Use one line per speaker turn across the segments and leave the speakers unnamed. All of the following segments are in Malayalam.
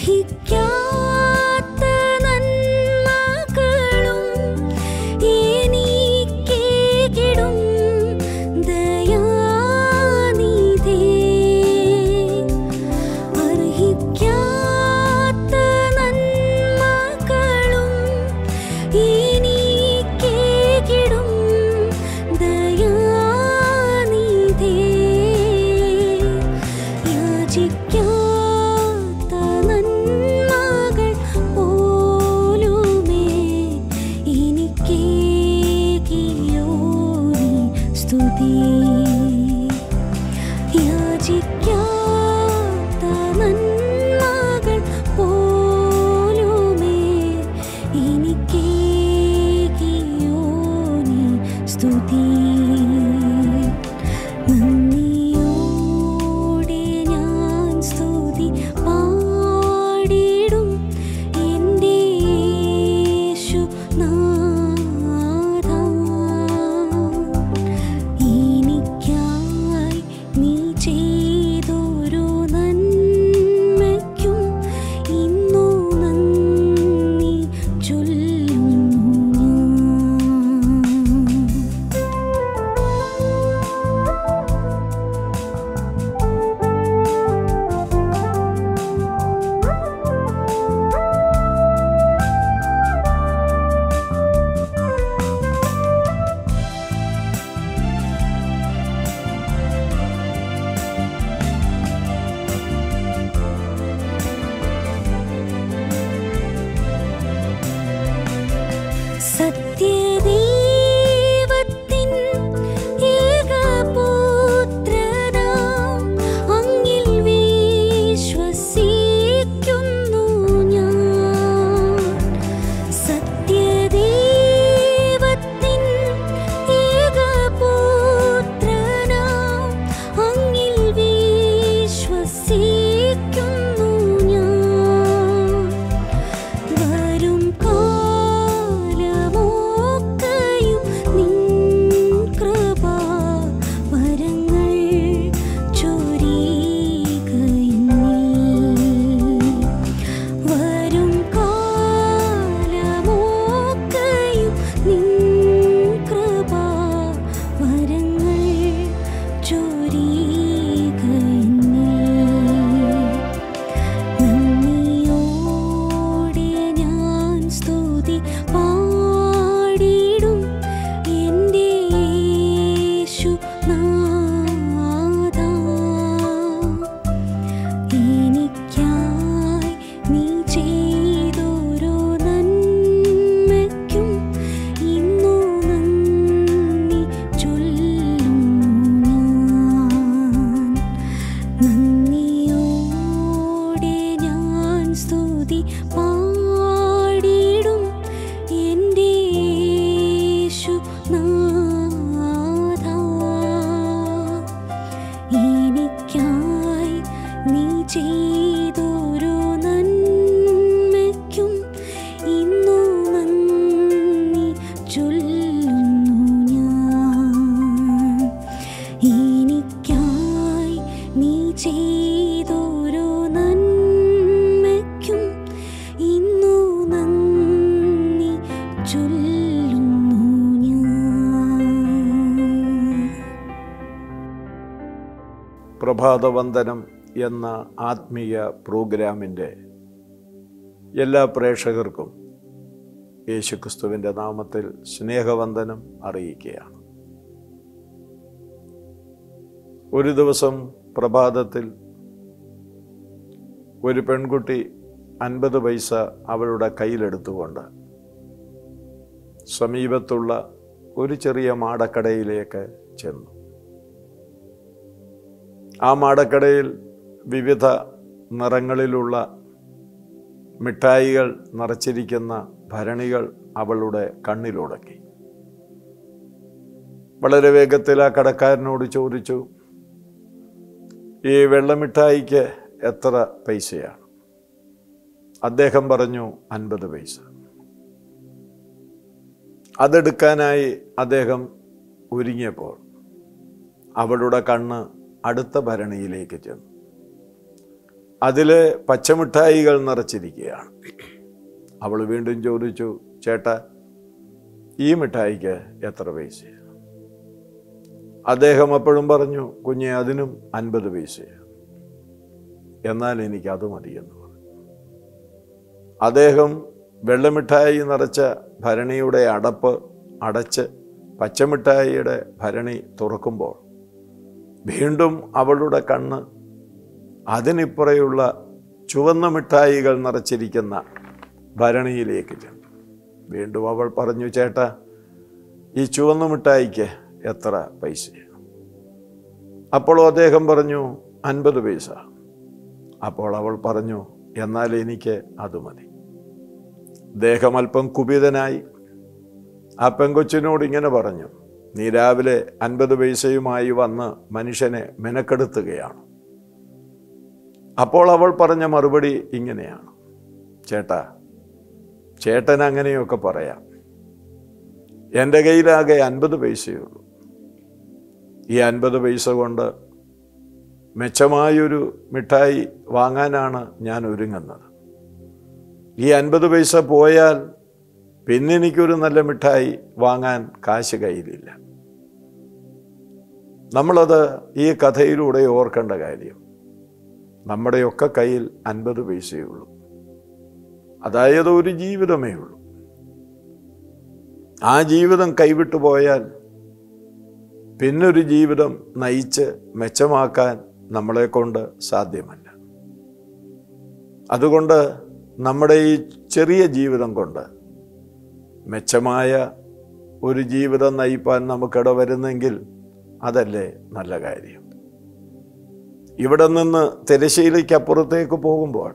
അർഹിക്കാത്ത നന്മകളും എനിക്കേകിടും ദയാനിധേ അർഹിക്കാത്ത നന്മകളും എനിക്കേകിടും ദയാനിധേ യാചിക്കാത്ത നന്മകൾ പോലുമേ എനിക്കേകിയോ നീ സ്തുതി യാചിക്കാത്ത നന്മകൾ പോലുമേ എനിക്കേകിയോ നീ സ്തുതി നന്ദിയോടെ ഞാൻ സ്തുതി പാടിടും എൻ്റെ യേശുനാഥാ. എനിക്കായി നീ ചെയ്തൊരു നന്മയ്ക്കും ഇന്നു നന്ദി ചൊല്ലുന്നു ഞാൻ. സത്യദൈവത്തിൻ ഏകപുത്രനാം അങ്ങിൽ വിശ്വസിക്കുന്നു ഞാൻ സത്യദൈവത്തിൻ ഏകപുത്രനാം അങ്ങിൽ വിശ്വസിക്കുന്നു ഞാൻ വരും കാലമൊക്കെയും നിൻ കൃപാ വരങ്ങൾ ചൊരികയെന്നിൽ. വരും കാലമൊക്കെയും നിൻ കൃപാ വരങ്ങൾ ചൊരികയെന്നിൽ. നന്ദിയോടെ ഞാൻ സ്തുതി പാടിടും എൻ്റെ യേശുനാഥാ. എനിക്കായി നീ ചെയ്തൊരു നന്മയ്ക്കും ഇന്നു നന്ദി ചൊല്ലുന്നു ഞാൻ നന്ദിയോടെ ഞാൻ സ്തുതി പാടിടും എൻ്റെ യേശുനാഥാ. എനിക്കായി നീ ചെയ്തൊരു നന്മയ്ക്കും ഇന്നു നന്ദി ചൊല്ലുന്നു ഞാൻ എനിക്കായി നീ ചെയ്തൊരു നന്മയ്ക്കും ഇന്നു നന്ദി ചൊല്ലുന്നു ഞാൻ
പ്രഭാതവന്ദനം എന്ന ആത്മീയ പ്രോഗ്രാമിൻ്റെ എല്ലാ പ്രേക്ഷകർക്കും യേശുക്രിസ്തുവിൻ്റെ നാമത്തിൽ സ്നേഹവന്ദനം അറിയിക്കുകയാണ് ഒരു ദിവസം പ്രഭാതത്തിൽ ഒരു പെൺകുട്ടി അൻപത് പൈസ അവളുടെ കയ്യിലെടുത്തുകൊണ്ട് സമീപത്തുള്ള ഒരു ചെറിയ മാടക്കടയിലേക്ക് ചെന്നു ആ മാടക്കടയിൽ വിവിധ നിറങ്ങളിലുള്ള മിഠായികൾ നിറച്ചിരിക്കുന്ന ഭരണികൾ അവളുടെ കണ്ണിലുടക്കി വളരെ വേഗത്തിൽ ആ കടക്കാരനോട് ചോദിച്ചു ഈ വെള്ളമിഠായിക്ക് എത്ര പൈസയാണ് അദ്ദേഹം പറഞ്ഞു അൻപത് പൈസ അതെടുക്കാനായി അദ്ദേഹം ഒരുങ്ങിയപ്പോൾ അവളുടെ കണ്ണ് അടുത്ത ഭരണിയിലേക്ക് ചെന്നു അതിൽ പച്ചമിഠായികൾ നിറച്ചിരിക്കുകയാണ് അവൾ വീണ്ടും ചോദിച്ചു ചേട്ടാ ഈ മിഠായിക്ക് എത്ര പൈസ അദ്ദേഹം അപ്പോഴും പറഞ്ഞു കുഞ്ഞെ അതിനും അൻപത് പൈസയാണ് എന്നാൽ എനിക്ക് അത് മതിയെന്ന് പറഞ്ഞു അദ്ദേഹം വെള്ളമിഠായി നിറച്ച ഭരണിയുടെ അടപ്പ് അടച്ച് പച്ചമിഠായിയുടെ ഭരണി തുറക്കുമ്പോൾ വീണ്ടും അവളുടെ കണ്ണ് അതിനിപ്പുറയുള്ള ചുവന്ന മിഠായികൾ നിറച്ചിരിക്കുന്ന ഭരണിയിലേക്ക് ചെന്നു വീണ്ടും അവൾ പറഞ്ഞു ചേട്ടാ ഈ ചുവന്ന മിഠായിക്ക് എത്ര പൈസയാണ് അപ്പോൾ അദ്ദേഹം പറഞ്ഞു അൻപത് പൈസ അപ്പോൾ അവൾ പറഞ്ഞു എന്നാൽ എനിക്ക് അത് മതി ദേഹം അല്പം കുപിതനായി ആ പെങ്കൊച്ചിനോട് ഇങ്ങനെ പറഞ്ഞു നീ രാവിലെ അൻപത് പൈസയുമായി വന്ന് മനുഷ്യനെ മെനക്കെടുത്തുകയാണ് അപ്പോൾ അവൾ പറഞ്ഞ മറുപടി ഇങ്ങനെയാണ് ചേട്ടാ ചേട്ടൻ അങ്ങനെയൊക്കെ പറയാം എൻ്റെ കയ്യിലാകെ അൻപത് പൈസയേ ഉള്ളൂ ഈ അൻപത് പൈസ കൊണ്ട് മെച്ചമായൊരു മിഠായി വാങ്ങാനാണ് ഞാൻ ഒരുങ്ങുന്നത് ഈ അൻപത് പൈസ പോയാൽ പിന്നെ എനിക്കൊരു നല്ല മിഠായി വാങ്ങാൻ കാശ് കയ്യിലില്ല നമ്മളത് ഈ കഥയിലൂടെ ഓർക്കേണ്ട കാര്യം നമ്മുടെയൊക്കെ കയ്യിൽ അൻപത് പൈസയേ ഉള്ളൂ അതായത് ഒരു ജീവിതമേ ഉള്ളൂ ആ ജീവിതം കൈവിട്ടു പോയാൽ പിന്നൊരു ജീവിതം നയിച്ച് മെച്ചമാക്കാൻ നമ്മളെ കൊണ്ട് സാധ്യമല്ല അതുകൊണ്ട് നമ്മുടെ ഈ ചെറിയ ജീവിതം കൊണ്ട് മെച്ചമായ ഒരു ജീവിതം നയിപ്പാൻ നമുക്കിട വരുന്നെങ്കിൽ അതല്ലേ നല്ല കാര്യം ഇവിടെ നിന്ന് തിരശ്ശീലയ്ക്ക് അപ്പുറത്തേക്ക് പോകുമ്പോൾ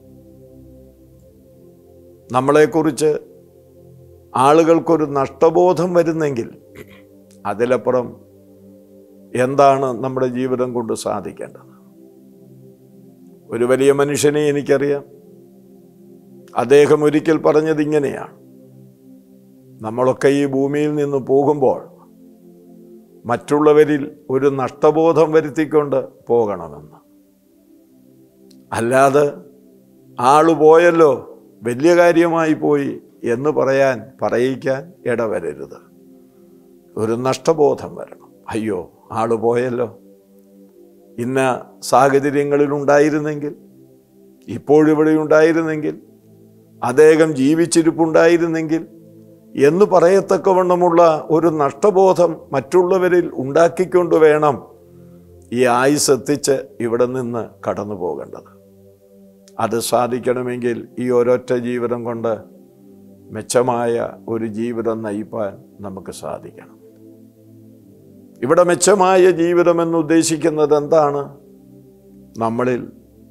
നമ്മളെക്കുറിച്ച് ആളുകൾക്കൊരു നഷ്ടബോധം വരുന്നെങ്കിൽ അതിലപ്പുറം എന്താണ് നമ്മുടെ ജീവിതം കൊണ്ട് സാധിക്കേണ്ടത് ഒരു വലിയ മനുഷ്യനെ എനിക്കറിയാം അദ്ദേഹം ഒരിക്കൽ പറഞ്ഞത് ഇങ്ങനെയാണ് നമ്മളൊക്കെ ഈ ഭൂമിയിൽ നിന്ന് പോകുമ്പോൾ മറ്റുള്ളവരിൽ ഒരു നഷ്ടബോധം വരുത്തിക്കൊണ്ട് പോകണമെന്ന് അല്ലാതെ ആള് പോയല്ലോ വലിയ കാര്യമായി പോയി എന്ന് പറയാൻ പറയിക്കാൻ ഇടവരരുത് ഒരു നഷ്ടബോധം വരണം അയ്യോ ആള് പോയല്ലോ ഇന്ന സാഹചര്യങ്ങളിൽ ഉണ്ടായിരുന്നെങ്കിൽ ഇപ്പോഴിവിടെ ഉണ്ടായിരുന്നെങ്കിൽ അദ്ദേഹം ജീവിച്ചിരിപ്പുണ്ടായിരുന്നെങ്കിൽ എന്ന് പറയത്തക്കവണ്ണമുള്ള ഒരു നഷ്ടബോധം മറ്റുള്ളവരിൽ ഉണ്ടാക്കിക്കൊണ്ട് വേണം ഈ ആയുസ് എത്തിച്ച് ഇവിടെ നിന്ന് കടന്നു പോകേണ്ടത് അത് സാധിക്കണമെങ്കിൽ ഈ ഒരൊറ്റ ജീവിതം കൊണ്ട് മെച്ചമായ ഒരു ജീവിതം നയിപ്പാൻ നമുക്ക് സാധിക്കണം ഇവിടെ മെച്ചമായ ജീവിതം എന്ന് ഉദ്ദേശിക്കുന്നത് എന്താണ് നമ്മളിൽ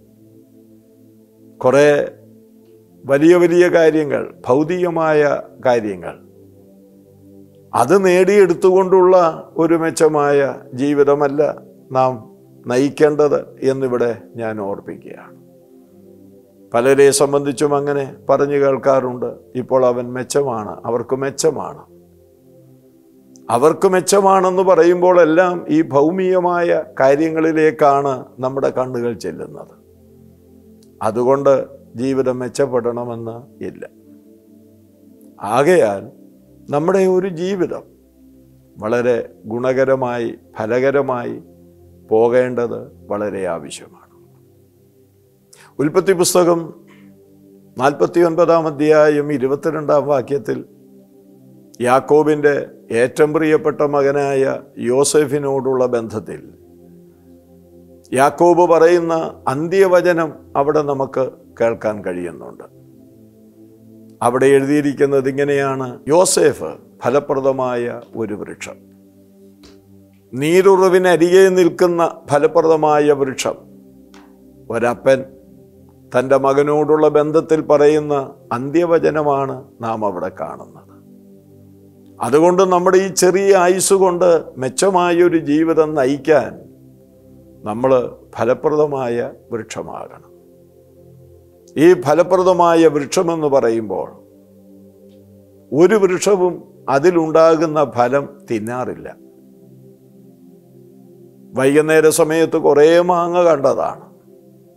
കുറേ വലിയ വലിയ കാര്യങ്ങൾ ഭൗതികമായ കാര്യങ്ങൾ അത് നേടിയെടുത്തുകൊണ്ടുള്ള ഒരു മെച്ചമായ ജീവിതമല്ല നാം നയിക്കേണ്ടത് എന്നിവിടെ ഞാൻ ഓർപ്പിക്കുകയാണ് പലരെ സംബന്ധിച്ചും അങ്ങനെ പറഞ്ഞു കേൾക്കാറുണ്ട് ഇപ്പോൾ അവൻ മെച്ചമാണ് അവർക്ക് മെച്ചമാണ് അവർക്ക് മെച്ചമാണെന്ന് പറയുമ്പോൾ എല്ലാം ഈ ഭൗമികമായ കാര്യങ്ങളിലേക്കാണ് നമ്മുടെ കണ്ണുകൾ ചെല്ലുന്നത് അതുകൊണ്ട് ജീവിതം മെച്ചപ്പെടണമെന്ന് ഇല്ല ആകയാൽ നമ്മുടെ ഒരു ജീവിതം വളരെ ഗുണകരമായി ഫലകരമായി പോകേണ്ടത് വളരെ ആവശ്യമാണ് ഉൽപ്പത്തി പുസ്തകം നാൽപ്പത്തി ഒൻപതാം അധ്യായം ഇരുപത്തിരണ്ടാം വാക്യത്തിൽ യാക്കോബിൻ്റെ ഏറ്റവും പ്രിയപ്പെട്ട മകനായ യോസെഫിനോടുള്ള ബന്ധത്തിൽ യാക്കോബ് പറയുന്ന അന്ത്യവചനം അവിടെ നമുക്ക് കേൾക്കാൻ കഴിയുന്നുണ്ട് അവിടെ എഴുതിയിരിക്കുന്നത് ഇങ്ങനെയാണ് യോസേഫ് ഫലപ്രദമായ ഒരു വൃക്ഷം നീരുറവിനരികെ നിൽക്കുന്ന ഫലപ്രദമായ വൃക്ഷം ഒരപ്പൻ തൻ്റെ മകനോടുള്ള ബന്ധത്തിൽ പറയുന്ന അന്ത്യവചനമാണ് നാം അവിടെ കാണുന്നത് അതുകൊണ്ട് നമ്മുടെ ഈ ചെറിയ ആയുസ് കൊണ്ട് മെച്ചമായൊരു ജീവിതം നയിക്കാൻ നമ്മൾ ഫലപ്രദമായ വൃക്ഷമാകണം ഈ ഫലപ്രദമായ വൃക്ഷമെന്ന് പറയുമ്പോൾ ഒരു വൃക്ഷവും അതിലുണ്ടാകുന്ന ഫലം തിന്നാറില്ല വൈകുന്നേര സമയത്ത് കുറേ മാങ്ങ കണ്ടതാണ്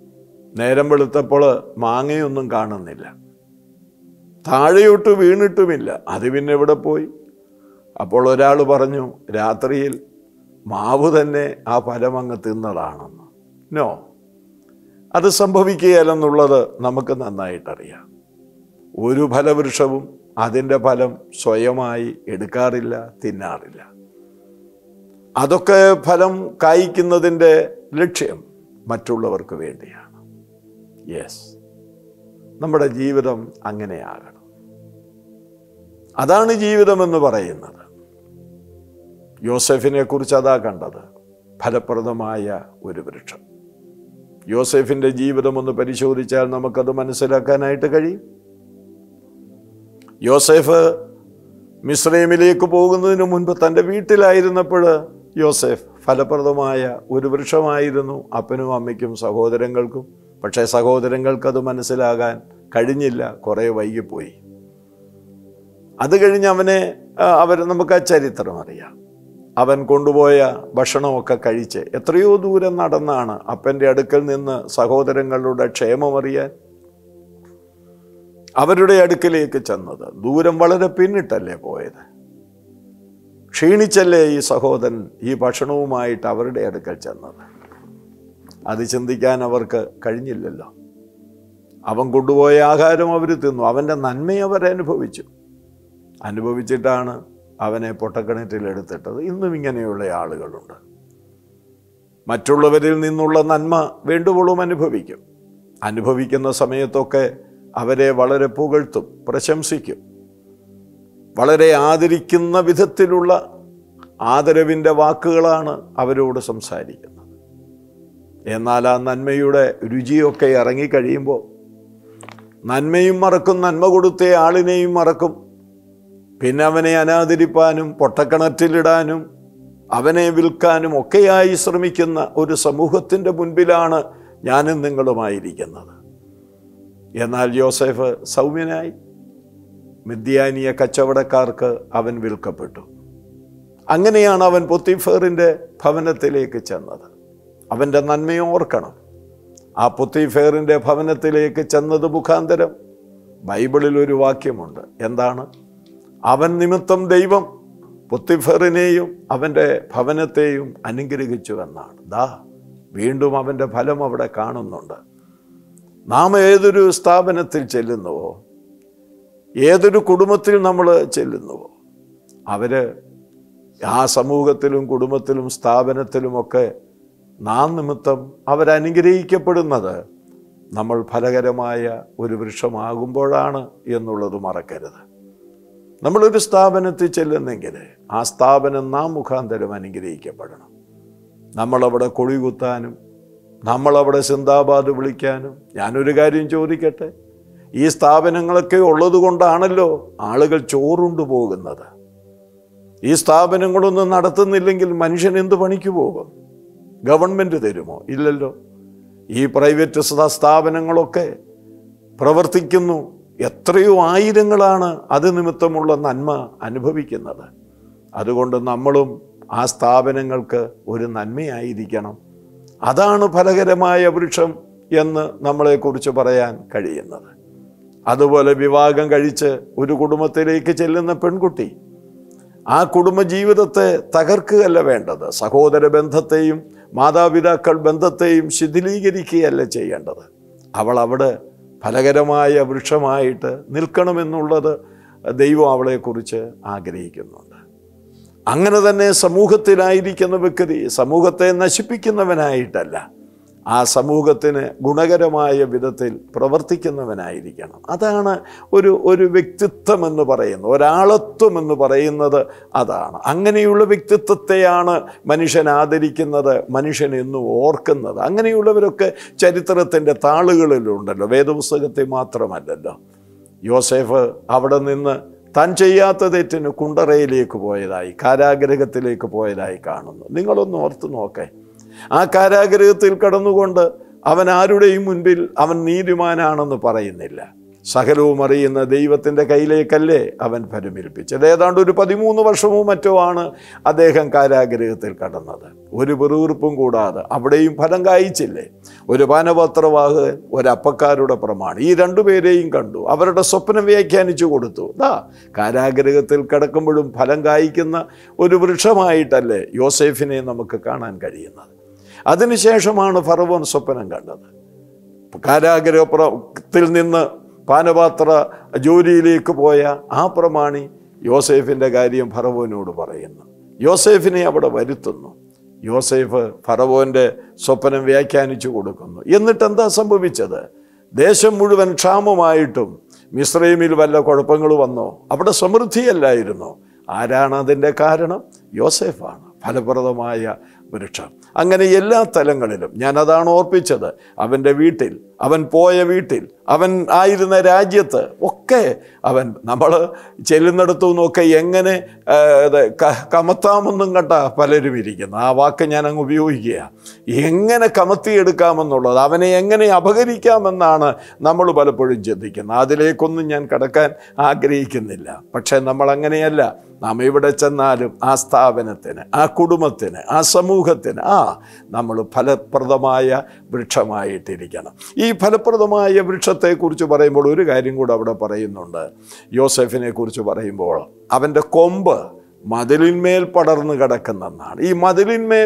നേരം വെളുത്തപ്പോൾ മാങ്ങയൊന്നും കാണുന്നില്ല താഴെയോട്ട് വീണിട്ടുമില്ല അത് പിന്നെ എവിടെ പോയി അപ്പോൾ ഒരാൾ പറഞ്ഞു രാത്രിയിൽ മാവ് തന്നെ ആ ഫലം അങ്ങ് തിന്നതാണെന്ന് നോ അത് സംഭവിക്കുകയല്ലെന്നുള്ളത് നമുക്ക് നന്നായിട്ടറിയാം ഒരു ഫലവൃക്ഷവും അതിൻ്റെ ഫലം സ്വയമായി എടുക്കാറില്ല തിന്നാറില്ല അതൊക്കെ ഫലം കായ്ക്കുന്നതിൻ്റെ ലക്ഷ്യം മറ്റുള്ളവർക്ക് വേണ്ടിയാണ് യെസ് നമ്മുടെ ജീവിതം അങ്ങനെയാകണം അതാണ് ജീവിതമെന്ന് പറയുന്നത് യോസെഫിനെ കുറിച്ച് അതാ കണ്ടത് ഫലപ്രദമായ ഒരു വൃക്ഷം യോസെഫിൻ്റെ ജീവിതം ഒന്ന് പരിശോധിച്ചാൽ നമുക്കത് മനസ്സിലാക്കാനായിട്ട് കഴിയും യോസെഫ് മിശ്രൈമിലേക്ക് പോകുന്നതിന് മുൻപ് തൻ്റെ വീട്ടിലായിരുന്നപ്പോൾ യോസെഫ് ഫലപ്രദമായ ഒരു വൃക്ഷമായിരുന്നു അപ്പനും അമ്മയ്ക്കും സഹോദരങ്ങൾക്കും പക്ഷേ സഹോദരങ്ങൾക്കത് മനസ്സിലാകാൻ കഴിഞ്ഞില്ല കുറേ വൈകിപ്പോയി അത് കഴിഞ്ഞ് അവനെ അവർ നമുക്ക് ആ ചരിത്രം അറിയാം അവൻ കൊണ്ടുപോയ ഭക്ഷണമൊക്കെ കഴിച്ച് എത്രയോ ദൂരം നടന്നാണ് അപ്പൻ്റെ അടുക്കൽ നിന്ന് സഹോദരങ്ങളുടെ ക്ഷേമമറിയാൻ അവരുടെ അടുക്കലേക്ക് ചെന്നത് ദൂരം വളരെ പിന്നിട്ടല്ലേ പോയത് ക്ഷീണിച്ചല്ലേ ഈ സഹോദരൻ ഈ ഭക്ഷണവുമായിട്ട് അവരുടെ അടുക്കൽ ചെന്നത് അത് ചിന്തിക്കാൻ അവർക്ക് കഴിഞ്ഞില്ലല്ലോ അവൻ കൊണ്ടുപോയ ആഹാരം അവർ തിന്നു അവൻ്റെ നന്മയെ അവരനുഭവിച്ചു അനുഭവിച്ചിട്ടാണ് അവനെ പൊട്ടക്കിണറ്റിൽ എടുത്തിട്ടത് ഇന്നും ഇങ്ങനെയുള്ള ആളുകളുണ്ട് മറ്റുള്ളവരിൽ നിന്നുള്ള നന്മ വേണ്ടുവോളും അനുഭവിക്കും അനുഭവിക്കുന്ന സമയത്തൊക്കെ അവരെ വളരെ പുകഴ്ത്തും പ്രശംസിക്കും വളരെ ആദരിക്കുന്ന വിധത്തിലുള്ള ആദരവിൻ്റെ വാക്കുകളാണ് അവരോട് സംസാരിക്കുന്നത് എന്നാൽ ആ നന്മയുടെ രുചിയൊക്കെ ഇറങ്ങിക്കഴിയുമ്പോൾ നന്മയും മറക്കും നന്മ കൊടുത്ത ആളിനെയും മറക്കും പിന്നെ അവനെ അനാദരിപ്പാനും പൊട്ടക്കിണറ്റിലിടാനും അവനെ വിൽക്കാനും ഒക്കെയായി ശ്രമിക്കുന്ന ഒരു സമൂഹത്തിൻ്റെ മുൻപിലാണ് ഞാനും നിങ്ങളുമായിരിക്കുന്നത് എന്നാൽ യോസെഫ് സൗമ്യനായി മിദ്യാനിയ കച്ചവടക്കാർക്ക് അവൻ വിൽക്കപ്പെട്ടു അങ്ങനെയാണ് അവൻ പൊത്തിഫേറിൻ്റെ ഭവനത്തിലേക്ക് ചെന്നത് അവൻ്റെ നന്മയെ ഓർക്കണം ആ പൊത്തിഫേറിൻ്റെ ഭവനത്തിലേക്ക് ചെന്നത് മുഖാന്തരം ബൈബിളിൽ ഒരു വാക്യമുണ്ട് എന്താണ് അവൻ നിമിത്തം ദൈവം പൊത്തിഫറിനെയും അവൻ്റെ ഭവനത്തെയും അനുഗ്രഹിച്ചു എന്നാണ് ദാ വീണ്ടും അവൻ്റെ ഫലം അവിടെ കാണുന്നുണ്ട് നാം ഏതൊരു സ്ഥാപനത്തിൽ ചെല്ലുന്നുവോ ഏതൊരു കുടുംബത്തിൽ നമ്മൾ ചെല്ലുന്നുവോ അവർ ആ സമൂഹത്തിലും കുടുംബത്തിലും സ്ഥാപനത്തിലുമൊക്കെ നാം നിമിത്തം അവരനുഗ്രഹിക്കപ്പെടുന്നത് നമ്മൾ ഫലകരമായ ഒരു വൃക്ഷമാകുമ്പോഴാണ് എന്നുള്ളത് മറക്കരുത് നമ്മളൊരു സ്ഥാപനത്തിൽ ചെല്ലുന്നെങ്കിൽ ആ സ്ഥാപനം നാം മുഖാന്തരം അനുഗ്രഹിക്കപ്പെടണം നമ്മളവിടെ കൊടികുത്താനും നമ്മളവിടെ സിന്ദാബാദ് വിളിക്കാനും ഞാനൊരു കാര്യം ചോദിക്കട്ടെ ഈ സ്ഥാപനങ്ങളൊക്കെ ഉള്ളത് കൊണ്ടാണല്ലോ ആളുകൾ ചോറുണ്ടു പോകുന്നത് ഈ സ്ഥാപനങ്ങളൊന്നും നടത്തുന്നില്ലെങ്കിൽ മനുഷ്യൻ എന്ത് പണിക്ക് പോകും ഗവൺമെൻറ് തരുമോ ഇല്ലല്ലോ ഈ പ്രൈവറ്റ് സ്ഥാപനങ്ങളൊക്കെ പ്രവർത്തിക്കുന്നു എത്രയോ ആയിരങ്ങളാണ് അത് നിമിത്തമുള്ള നന്മ അനുഭവിക്കുന്നത് അതുകൊണ്ട് നമ്മളും ആ സ്ഥാപനങ്ങൾക്ക് ഒരു നന്മയായിരിക്കണം അതാണ് ഫലകരമായ വൃക്ഷം എന്ന് നമ്മളെക്കുറിച്ച് പറയാൻ കഴിയുന്നത് അതുപോലെ വിവാഹം കഴിച്ച് ഒരു കുടുംബത്തിലേക്ക് ചെല്ലുന്ന പെൺകുട്ടി ആ കുടുംബജീവിതത്തെ തകർക്കുകയല്ല വേണ്ടത് സഹോദര ബന്ധത്തെയും മാതാപിതാക്കൾ ബന്ധത്തെയും ശിഥിലീകരിക്കുകയല്ല ചെയ്യേണ്ടത് അവൾ അവിടെ ഫലകരമായ വൃക്ഷമായിട്ട് നിൽക്കണമെന്നുള്ളത് ദൈവം അവളെക്കുറിച്ച് ആഗ്രഹിക്കുന്നുണ്ട് അങ്ങനെ തന്നെ സമൂഹത്തിലായിരിക്കുന്ന വ്യക്തി സമൂഹത്തെ നശിപ്പിക്കുന്നവനായിട്ടല്ല ആ സമൂഹത്തിന് ഗുണകരമായ വിധത്തിൽ പ്രവർത്തിക്കുന്നവനായിരിക്കണം അതാണ് ഒരു ഒരു വ്യക്തിത്വം എന്ന് പറയുന്നത് ഒരാളത്വം എന്ന് പറയുന്നത് അതാണ് അങ്ങനെയുള്ള വ്യക്തിത്വത്തെയാണ് മനുഷ്യൻ ആദരിക്കുന്നത് മനുഷ്യൻ എന്നും ഓർക്കുന്നത് അങ്ങനെയുള്ളവരൊക്കെ ചരിത്രത്തിൻ്റെ താളുകളിലുണ്ടല്ലോ വേദപുസ്തകത്തിൽ മാത്രമല്ലല്ലോ യോസേഫ് അവിടെ നിന്ന് താൻ ചെയ്യാത്ത തെറ്റിന് കുണ്ടറയിലേക്ക് പോയതായി കാരാഗ്രഹത്തിലേക്ക് പോയതായി കാണുന്നു നിങ്ങളൊന്ന് ഓർത്ത് നോക്കേ ആ കാരാഗ്രഹത്തിൽ കടന്നുകൊണ്ട് അവൻ ആരുടെയും മുൻപിൽ അവൻ നീതിമാനാണെന്ന് പറയുന്നില്ല സകലവും അറിയുന്ന ദൈവത്തിൻ്റെ കയ്യിലേക്കല്ലേ അവൻ പരിമേൽപ്പിച്ചത് ഏതാണ്ട് ഒരു പതിമൂന്ന് വർഷമോ മറ്റോ ആണ് അദ്ദേഹം കാരാഗ്രഹത്തിൽ കടന്നത് ഒരു വെറുവിറുപ്പും കൂടാതെ അവിടെയും ഫലം കായ്ച്ചില്ലേ ഒരു പാനപാത്രവാഹകൻ ഒരപ്പക്കാരുടെ പ്രമാണം ഈ രണ്ടുപേരെയും കണ്ടു അവരുടെ സ്വപ്നം വ്യാഖ്യാനിച്ചു കൊടുത്തു ദാ കാരാഗ്രഹത്തിൽ കിടക്കുമ്പോഴും ഫലം കായ്ക്കുന്ന ഒരു വൃക്ഷമായിട്ടല്ലേ യോസേഫിനെ നമുക്ക് കാണാൻ കഴിയുന്നത് അതിനുശേഷമാണ് ഫറവോൻ സ്വപ്നം കണ്ടത് കാരാഗ്രഹത്തിൽ നിന്ന് പാനപാത്ര ജോലിയിലേക്ക് പോയ ആ പ്രമാണി യോസേഫിൻ്റെ കാര്യം ഫറവോനോട് പറയുന്നു യോസേഫിനെ അവിടെ വരുത്തുന്നു യോസേഫ് ഫറവോൻ്റെ സ്വപ്നം വ്യാഖ്യാനിച്ചു കൊടുക്കുന്നു എന്നിട്ട് എന്താ സംഭവിച്ചത് ദേശം മുഴുവൻ ക്ഷാമമായിട്ടും മിശ്രൈമിൽ വല്ല കുഴപ്പങ്ങൾ വന്നോ അവിടെ സമൃദ്ധിയല്ലായിരുന്നു ആരാണ് അതിൻ്റെ കാരണം യോസേഫാണ് ഫലപ്രദമായ വൃക്ഷം അങ്ങനെ എല്ലാ തലങ്ങളിലും ഞാൻ അതാണ് ഓർപ്പിച്ചത് അവൻ്റെ വീട്ടിൽ അവൻ പോയ വീട്ടിൽ അവൻ ആയിരുന്ന രാജ്യത്ത് ഒക്കെ അവൻ നമ്മൾ ചെല്ലുന്നിടത്തു നിന്നൊക്കെ എങ്ങനെ ആ, ഇത് ക- കമത്താമെന്നും കണ്ട പലരും ഇരിക്കുന്നു ആ വാക്ക് ഞാൻ അങ്ങ് ഉപയോഗിക്കുക എങ്ങനെ കമത്തിയെടുക്കാമെന്നുള്ളത് അവനെ എങ്ങനെ അപഹരിക്കാമെന്നാണ് നമ്മൾ പലപ്പോഴും ചിന്തിക്കുന്നത് അതിലേക്കൊന്നും ഞാൻ കടക്കാൻ ആഗ്രഹിക്കുന്നില്ല പക്ഷേ നമ്മൾ അങ്ങനെയല്ല നാം എവിടെ ചെന്നാലും ആ സ്ഥാപനത്തിന് ആ കുടുംബത്തിന് ആ സമൂഹത്തിന് ആ നമ്മൾ ഫലപ്രദമായ വൃക്ഷമായിട്ടിരിക്കണം ഈ ഫലപ്രദമായ വൃക്ഷത്തെക്കുറിച്ച് പറയുമ്പോൾ ഒരു കാര്യം കൂടെ അവിടെ പറയുന്നുണ്ട് യോസെഫിനെ കുറിച്ച് പറയുമ്പോൾ അവൻ്റെ കൊമ്പ് മതിലിന്മേൽ പടർന്നു കിടക്കുന്നെന്നാണ് ഈ മതിലിന്മേൽ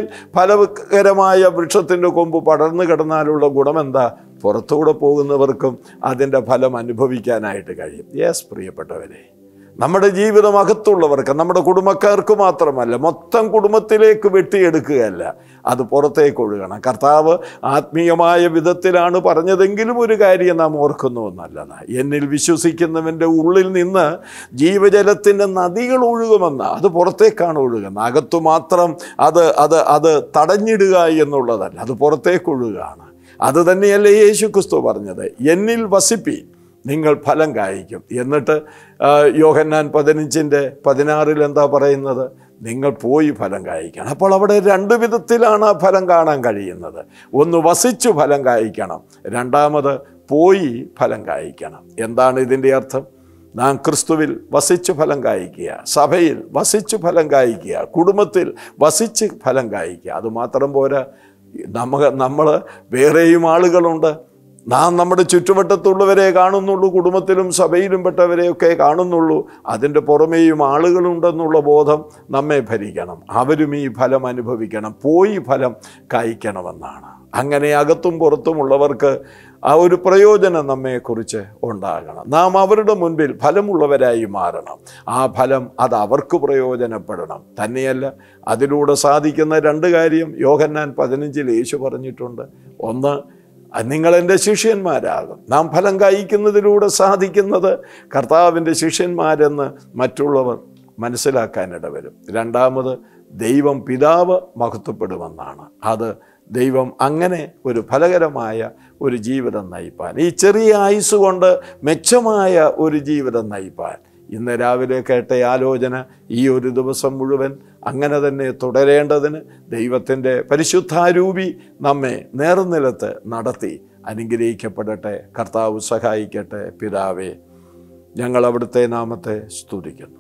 ഫലകരമായ വൃക്ഷത്തിൻ്റെ കൊമ്പ് പടർന്നു കിടന്നാലുള്ള ഗുണമെന്താ പുറത്തുകൂടെ പോകുന്നവർക്കും അതിൻ്റെ ഫലം അനുഭവിക്കാനായിട്ട് കഴിയും യെസ് പ്രിയപ്പെട്ടവരെ നമ്മുടെ ജീവിതം അകത്തുള്ളവർക്ക് നമ്മുടെ കുടുംബക്കാർക്ക് മാത്രമല്ല മൊത്തം കുടുംബത്തിലേക്ക് വെട്ടിയെടുക്കുകയല്ല അത് പുറത്തേക്ക് ഒഴുകണം കർത്താവ് ആത്മീയമായ വിധത്തിലാണ് പറഞ്ഞതെങ്കിലും ഒരു കാര്യം നാം ഓർക്കുന്നു എന്നല്ലതാണ് എന്നിൽ വിശ്വസിക്കുന്നവൻ്റെ ഉള്ളിൽ നിന്ന് ജീവജലത്തിൻ്റെ നദികൾ ഒഴുകുമെന്ന് അത് പുറത്തേക്കാണ് ഒഴുകുന്നത് അകത്തു മാത്രം അത് അത് അത് തടഞ്ഞിടുക എന്നുള്ളതല്ല അത് പുറത്തേക്ക് ഒഴുകുകയാണ് അത് തന്നെയല്ലേ യേശു ക്രിസ്തു പറഞ്ഞത് എന്നിൽ വസിപ്പി നിങ്ങൾ ഫലം കായ്ക്കും എന്നിട്ട് ആ, യോഹന്നാൻ പതിനഞ്ചിൻ്റെ പതിനാറിൽ എന്താ പറയുന്നത് നിങ്ങൾ പോയി ഫലം കായ്ക്കണം അപ്പോൾ അവിടെ രണ്ട് വിധത്തിലാണ് ആ ഫലം കാണാൻ കഴിയുന്നത് ഒന്ന് വസിച്ചു ഫലം കായ്ക്കണം രണ്ടാമത് പോയി ഫലം കായ്ക്കണം എന്താണ് ഇതിൻ്റെ അർത്ഥം നാം ക്രിസ്തുവിൽ വസിച്ചു ഫലം കായ്ക്കുക സഭയിൽ വസിച്ചു ഫലം കായ്ക്കുക കുടുംബത്തിൽ വസിച്ച് ഫലം കായ്ക്കുക അതുമാത്രം പോരാ നമുക്ക് നമ്മൾ വേറെയും ആളുകളുണ്ട് നാം നമ്മുടെ ചുറ്റുവട്ടത്തുള്ളവരെ കാണുന്നുള്ളൂ കുടുംബത്തിലും സഭയിലും പെട്ടവരെയൊക്കെ കാണുന്നുള്ളൂ അതിൻ്റെ പുറമേയും ആളുകളുണ്ടെന്നുള്ള ബോധം നമ്മെ ഭരിക്കണം അവരും ഈ ഫലം അനുഭവിക്കണം പോയി ഫലം കായ്ക്കണമെന്നാണ് അങ്ങനെ അകത്തും പുറത്തുമുള്ളവർക്ക് ആ ഒരു പ്രയോജനം നമ്മെക്കുറിച്ച് ഉണ്ടാകണം നാം അവരുടെ മുൻപിൽ ഫലമുള്ളവരായി മാറണം ആ ഫലം അത് അവർക്ക് പ്രയോജനപ്പെടണം തന്നെയല്ല അതിലൂടെ സാധിക്കുന്ന രണ്ട് കാര്യം യോഹന്നാൻ പതിനഞ്ചിൽ യേശു പറഞ്ഞിട്ടുണ്ട് ഒന്ന് നിങ്ങൾ എൻ്റെ ശിഷ്യന്മാരാകും നാം ഫലം കായ്ക്കുന്നതിലൂടെ സാധിക്കുന്നത് കർത്താവിൻ്റെ ശിഷ്യന്മാരെന്ന് മറ്റുള്ളവർ മനസ്സിലാക്കാനിട വരും രണ്ടാമത് ദൈവം പിതാവ് മഹത്വപ്പെടുമെന്നാണ് അത് ദൈവം അങ്ങനെ ഒരു ഫലകരമായ ഒരു ജീവിതം നയിപ്പാൻ ഈ ചെറിയ ആയുസ് കൊണ്ട് മെച്ചമായ ഒരു ജീവിതം നയിപ്പാൻ ഇന്ന് രാവിലെ കേട്ട ആലോചന ഈ ഒരു ദിവസം മുഴുവൻ അങ്ങനെ തന്നെ തുടരേണ്ടതിന് ദൈവത്തിൻ്റെ പരിശുദ്ധാരൂപി നമ്മെ നേർനിലത്ത് നടത്തി അനുഗ്രഹിക്കപ്പെടട്ടെ കർത്താവ് സഹായിക്കട്ടെ പിതാവേ ഞങ്ങൾ അവിടുത്തെ നാമത്തെ സ്തുതിക്കുന്നു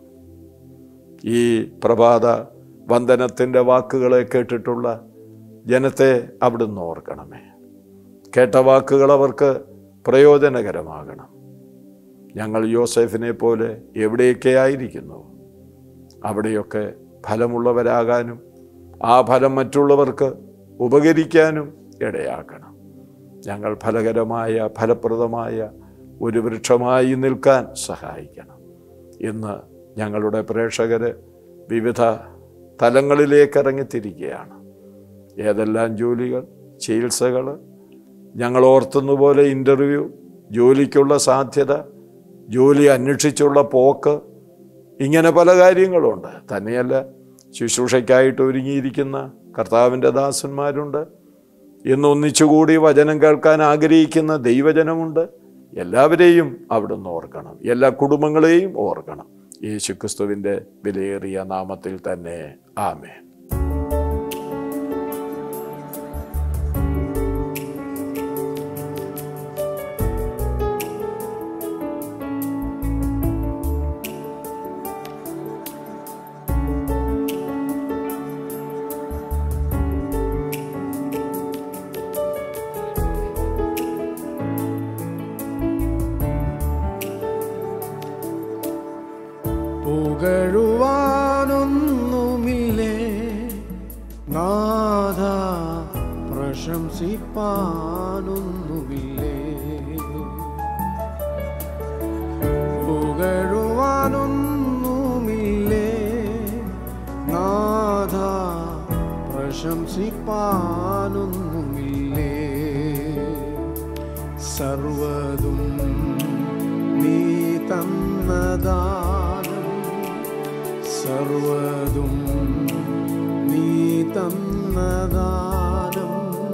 ഈ പ്രഭാത വന്ദനത്തിൻ്റെ വാക്കുകളെ കേട്ടിട്ടുള്ള ജനത്തെ അവിടുന്ന് ഓർക്കണമേ കേട്ട വാക്കുകൾ അവർക്ക് പ്രയോജനകരമാകണം ഞങ്ങൾ യോസെഫിനെ പോലെ എവിടെയൊക്കെ ആയിരിക്കുന്നു അവിടെയൊക്കെ ഫലമുള്ളവരാകാനും ആ ഫലം മറ്റുള്ളവർക്ക് ഉപകരിക്കാനും ഇടയാക്കണം ഞങ്ങൾ ഫലകരമായ ഫലപ്രദമായ ഒരു വൃക്ഷമായി നിൽക്കാൻ സഹായിക്കണം ഇന്ന് ഞങ്ങളുടെ പ്രേക്ഷകർ വിവിധ തലങ്ങളിലേക്ക് ഇറങ്ങിത്തിരിക്കുകയാണ് ഏതെല്ലാം ജോലികൾ ചികിത്സകൾ ഞങ്ങൾ ഓർത്തുന്നപോലെ ഇൻ്റർവ്യൂ ജോലിക്കുള്ള സാധ്യത ജോലി അന്വേഷിച്ചുള്ള പോക്ക് ഇങ്ങനെ പല കാര്യങ്ങളുണ്ട് തന്നെയല്ല ശുശ്രൂഷയ്ക്കായിട്ട് ഒരുങ്ങിയിരിക്കുന്ന കർത്താവിൻ്റെ ദാസന്മാരുണ്ട് ഇന്ന് ഒന്നിച്ചുകൂടി വചനം കേൾക്കാൻ ആഗ്രഹിക്കുന്ന ദൈവജനമുണ്ട് എല്ലാവരെയും അവിടുന്ന് ഓർക്കണം എല്ലാ കുടുംബങ്ങളെയും ഓർക്കണം യേശുക്രിസ്തുവിൻ്റെ വിലയേറിയ നാമത്തിൽ തന്നെ ആമേ
പ്രശംസിപ്പാനൊന്നുമില്ലേ പുകഴുവാനൊന്നുമില്ലേ നാഥ പ്രശംസിപ്പാനൊന്നുമില്ലേ സർവതും നീ തന്നദാനം സർവതും നീ തന്നദാനം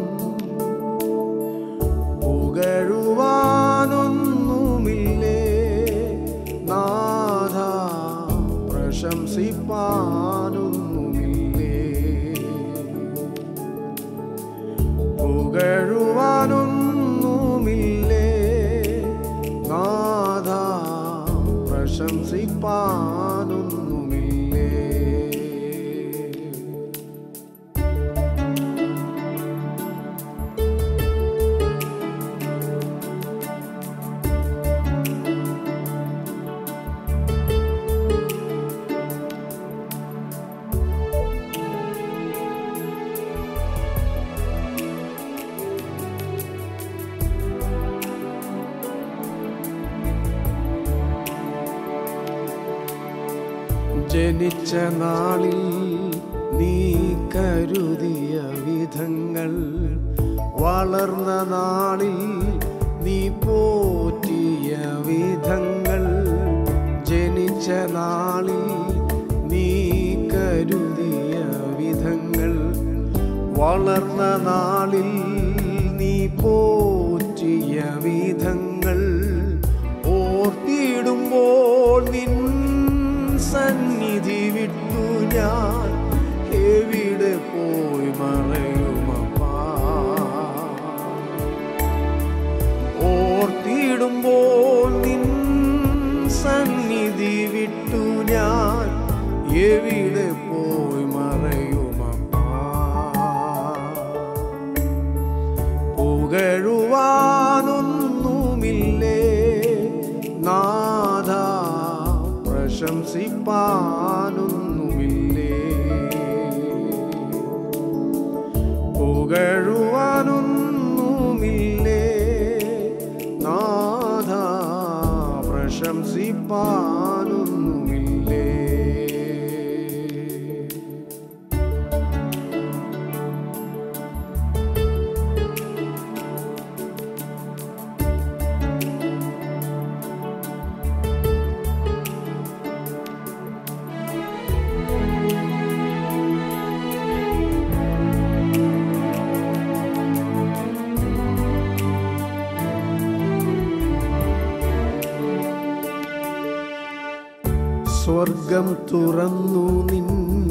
പുകഴുവാനൊന്നുമില്ലേ നാഥ പ്രശംസിപ്പാനൊന്നുമില്ലേ പുകഴുവാനൊന്നുമില്ലേ നാഥ പ്രശംസിപ്പാനൊന്നുമില്ലേ ജനിച്ച നാളിൽ നീ കരുതിയ വിധങ്ങൾ വളർന്ന നാളിൽ നീ പോറ്റിയ വിധങ്ങൾ ജനിച്ച നാളിൽ നീ കരുതിയ വിധങ്ങൾ വളർന്ന നാളിൽ നീ പോറ്റിയ വിധങ്ങൾ ഓർത്തിടുമ്പോൾ നിൻ സന്നിധി വിട്ടു ഞാൻ എവിടെ പോയി മറയുമപ്പാ ഓർത്തിടുമ്പോൾ നിൻ സന്നിധി വിട്ടു ഞാൻ എവിടെ പോയി മറയുമപ്പാ പുകഴുവാനൊന്നുമില്ലേ നാഥ പ്രശംസിപ്പാനൊന്നുമില്ലേ പുകഴുവാനൊന്നുമില്ലേ നാഥ പ്രശംസിപ്പാനൊന്നുമില്ലേ സ്വർഗം തുറന്നു നിൻ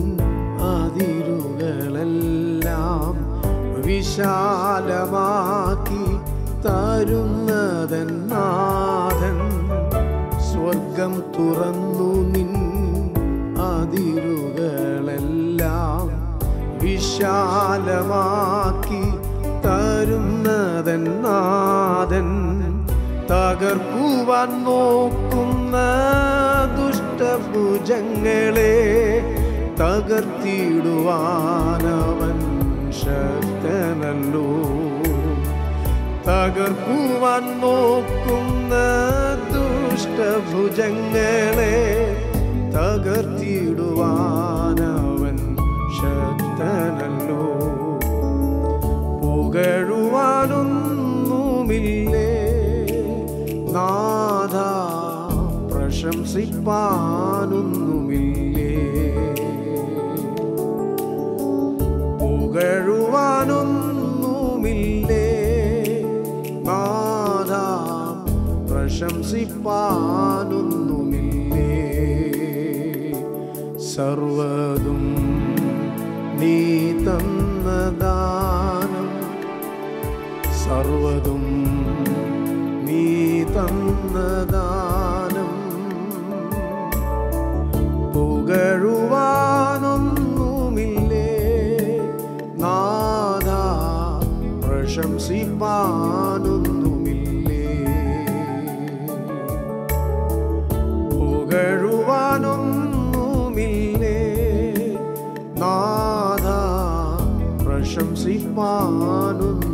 അതിരുകളെല്ലാം വിശാലമാക്കി തരുന്നതൻ നാഥൻ സ്വർഗം തുറന്നു നിൻ അതിരുകളെല്ലാം വിശാലമാക്കി തരുന്നതൻ നാഥൻ തകർക്കുവാൻ നോക്കുന്ന ദുഷ്ടഭുജങ്ങളെ തകർത്തിടുവാനവൻ ശക്തനല്ലോ തകർക്കുവാൻ നോക്കുന്ന ദുഷ്ടഭുജങ്ങളെ തകർത്തിടുവാനവൻ ശക്തനല്ലോ പുകഴുവാനൊന്നുമില്ലേ നാഥ പ്രശംസിപ്പാനൊന്നുമില്ലേ പുകഴുവാനൊന്നുമില്ലേ നാഥ പ്രശംസിപ്പാനൊന്നുമില്ലേ സർവതും നീ തന്ന ദാനം സർവതും നീ തന്ന ദാനം പുകഴുവാനൊന്നുമില്ലേ നാഥ പ്രശംസിപ്പാനൊന്നുമില്ലേ പുകഴുവാനൊന്നുമില്ലേ നാഥ പ്രശംസിപ്പാനൊന്നുമില്ലേ